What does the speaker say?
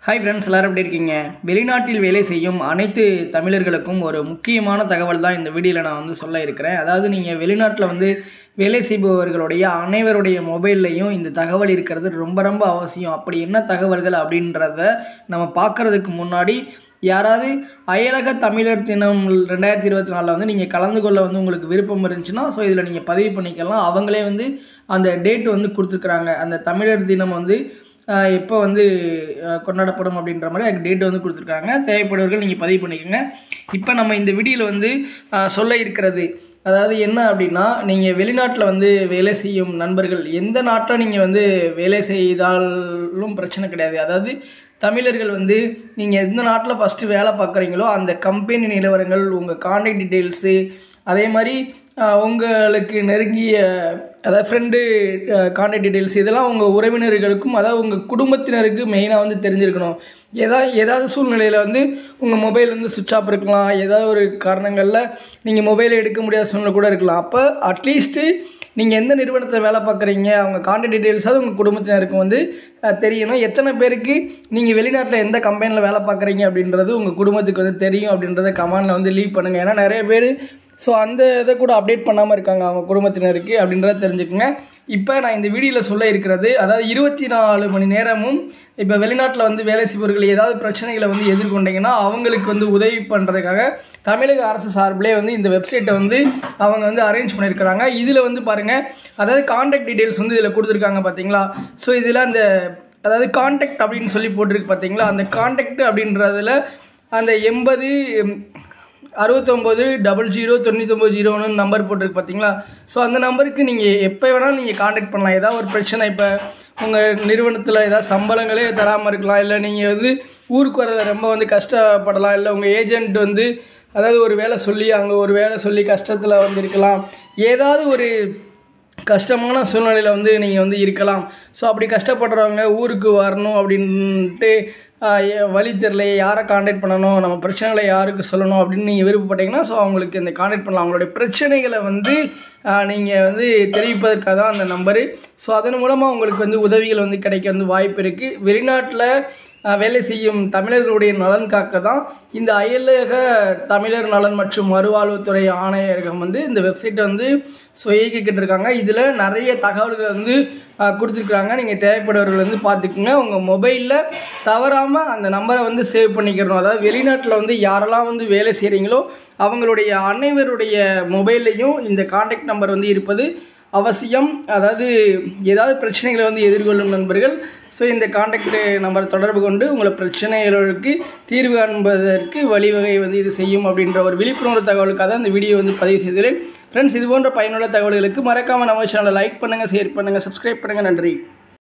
hi friends எல்லாரும் எப்படி இருக்கீங்க வெளிநாட்டில் வேலை செய்யும் அனைத்து தமிழர்களுக்கும் ஒரு முக்கியமான தகவல் தான் இந்த வீடியோவில் நான் வந்து சொல்ல இருக்கிறேன் அதாவது நீங்கள் வெளிநாட்டில் வந்து வேலை செய்பவர்களுடைய அனைவருடைய மொபைல்லையும் இந்த தகவல் இருக்கிறது ரொம்ப ரொம்ப அவசியம் அப்படி என்ன தகவல்கள் அப்படின்றத நம்ம பார்க்கறதுக்கு முன்னாடி யாராவது அயலக தமிழர் தினம் ரெண்டாயிரத்தி இருபத்தி நாலில் வந்து நீங்கள் கலந்து கொள்ள வந்து உங்களுக்கு விருப்பம் இருந்துச்சுன்னா ஸோ இதில் நீங்கள் பதிவு பண்ணிக்கலாம் அவங்களே வந்து அந்த டேட் வந்து கொடுத்துருக்குறாங்க அந்த தமிழர் தினம் வந்து ஆஹ் எப்போ வந்து ஆஹ் கொண்டாடப்படும் அப்படின்ற மாதிரி அதுக்கு டேட் வந்து கொடுத்துருக்காங்க தேவைப்படுவர்கள் நீங்கள் பதிவு பண்ணிக்கோங்க இப்போ நம்ம இந்த வீடியோவில் வந்து ஆஹ் சொல்ல இருக்கிறது அதாவது என்ன அப்படின்னா நீங்கள் வெளிநாட்டில் வந்து வேலை செய்யும் நண்பர்கள் எந்த நாட்டில் நீங்கள் வந்து வேலை செய்தாலும் பிரச்சனை கிடையாது அதாவது தமிழர்கள் வந்து நீங்கள் எந்த நாட்டில் ஃபஸ்ட்டு வேலை பார்க்குறீங்களோ அந்த கம்பெனி நிலவரங்கள் உங்கள் கான்டாக்ட் டீட்டெயில்ஸு அதே மாதிரி ஆஹ் உங்களுக்கு நெருங்கிய அதாவது ஃப்ரெண்டு கான்டாக்ட் டீட்டெயில்ஸ் இதெல்லாம் உங்கள் உறவினர்களுக்கும் அதாவது உங்கள் குடும்பத்தினருக்கு மெயினாக வந்து தெரிஞ்சிருக்கணும் ஏதாவது ஏதாவது சூழ்நிலையில் வந்து உங்கள் மொபைல் வந்து சுவிட்ச் ஆஃப் இருக்கலாம் ஏதாவது ஒரு காரணங்களில் நீங்கள் மொபைலை எடுக்க முடியாத சூழ்நிலை கூட இருக்கலாம் அப்போ அட்லீஸ்ட்டு நீங்கள் எந்த நிறுவனத்தில் வேலை பார்க்குறீங்க அவங்க கான்டாக்ட் டீட்டெயில்ஸாவது உங்கள் குடும்பத்தினருக்கு வந்து அஹ், தெரியணும் எத்தனை பேருக்கு நீங்கள் வெளிநாட்டில் எந்த கம்பெனியில் வேலை பார்க்குறீங்க அப்படின்றது உங்கள் குடும்பத்துக்கு வந்து தெரியும் அப்படின்றத கமெண்டில் வந்து லீவ் பண்ணுங்கள் ஏன்னா நிறைய பேர் ஸோ அந்த இதை கூட அப்டேட் பண்ணாமல் இருக்காங்க அவங்க குடும்பத்தினருக்கு அப்படின்றத தெரிஞ்சுக்கோங்க இப்போ நான் இந்த வீடியோவில் சொல்ல இருக்கிறது அதாவது இருபத்தி நாலு மணி நேரமும் இப்போ வெளிநாட்டில் வந்து வேலை செய்பவர்கள் ஏதாவது பிரச்சனைகளை வந்து எதிர்கொண்டீங்கன்னா அவங்களுக்கு வந்து உதவி பண்ணுறதுக்காக தமிழக அரசு சார்பிலே வந்து இந்த வெப்சைட்டை வந்து அவங்க வந்து அரேஞ்ச் பண்ணியிருக்கிறாங்க இதில் வந்து பாருங்கள் அதாவது காண்டாக்ட் டீட்டெயில்ஸ் வந்து இதில் கொடுத்துருக்காங்க பார்த்தீங்களா ஸோ இதில் அந்த அதாவது காண்டாக்ட் அப்படின்னு சொல்லி போட்டிருக்கு பார்த்தீங்களா அந்த காண்டாக்ட் அப்படின்றதுல அந்த எண்பது அறுபத்தொம்போது டபுள் ஜீரோ தொண்ணூத்தொம்பது ஜீரோன்னு நம்பர் போட்டிருக்கு பார்த்தீங்களா ஸோ அந்த நம்பருக்கு நீங்கள் எப்போ வேணாலும் நீங்கள் காண்டாக்ட் பண்ணலாம் ஏதாவது ஒரு பிரச்சனை இப்போ உங்கள் நிறுவனத்தில் ஏதாவது சம்பளங்களே தராமல் இருக்கலாம் இல்லை நீங்கள் வந்து ஊருக்கு வரத ரொம்ப வந்து கஷ்டப்படலாம் இல்லை உங்கள் ஏஜென்ட் வந்து அதாவது ஒரு வேலை சொல்லி அங்கே ஒரு வேலை சொல்லி கஷ்டத்தில் வந்து இருக்கலாம் ஏதாவது ஒரு கஷ்டமான சூழ்நிலையில் வந்து நீங்கள் வந்து இருக்கலாம் ஸோ அப்படி கஷ்டப்படுறவங்க ஊருக்கு வரணும் அப்படின்ட்டு ஆஹ், எ- வழி தெரில யாரை காண்டாக்ட் பண்ணணும் நம்ம பிரச்சனைகளை யாருக்கு சொல்லணும் அப்படின்னு நீங்கள் விருப்பப்பட்டீங்கன்னா ஸோ அவங்களுக்கு இந்த காண்டாக்ட் பண்ணலாம் அவங்களுடைய பிரச்சனைகளை வந்து நீங்கள் வந்து தெரிவிப்பதற்காக தான் அந்த நம்பரு ஸோ அதன் மூலமாக உங்களுக்கு வந்து உதவிகள் வந்து கிடைக்க வந்து வாய்ப்பு இருக்குது வெளிநாட்டில் ஆஹ், வேலை செய்யும் தமிழர்களுடைய நலன் காக்க தான் இந்த அயலக தமிழர் நலன் மற்றும் மறுவாழ்வுத்துறை ஆணையரகம் வந்து இந்த வெப்சைட்டை வந்து ஸோ இயக்கிக்கிட்டு இருக்காங்க இதில் நிறைய தகவல்கள் வந்து ஆஹ், கொடுத்துருக்குறாங்க நீங்கள் தேவைப்படுவர்கள் வந்து பார்த்துக்குங்க உங்கள் மொபைலில் தவறாமல் அந்த நம்பரை வந்து சேவ் பண்ணிக்கிறணும் அதாவது வெளிநாட்டில் வந்து யாரெல்லாம் வந்து வேலை செய்கிறீங்களோ அவங்களுடைய அனைவருடைய மொபைல்லையும் இந்த காண்டாக்ட் நம்பர் வந்து இருப்பது அவசியம் அதாவது ஏதாவது பிரச்சனைகளை வந்து எதிர்கொள்ளும் நண்பர்கள் ஸோ இந்த காண்டாக்ட் நம்பர் தொடர்பு கொண்டு உங்களை பிரச்சனைகளுக்கு தீர்வு காண்பதற்கு வழிவகை வந்து இது செய்யும் அப்படின்ற ஒரு விழிப்புணர்வு தகவலுக்காக தான் இந்த வீடியோ வந்து பதிவு செய்துள்ளேன் ஃப்ரெண்ட்ஸ் இது போன்ற பயனுள்ள தகவல்களுக்கு மறக்காமல் நம்ம சேனலை லைக் பண்ணுங்கள் ஷேர் பண்ணுங்கள் சப்ஸ்கிரைப் பண்ணுங்கள் நன்றி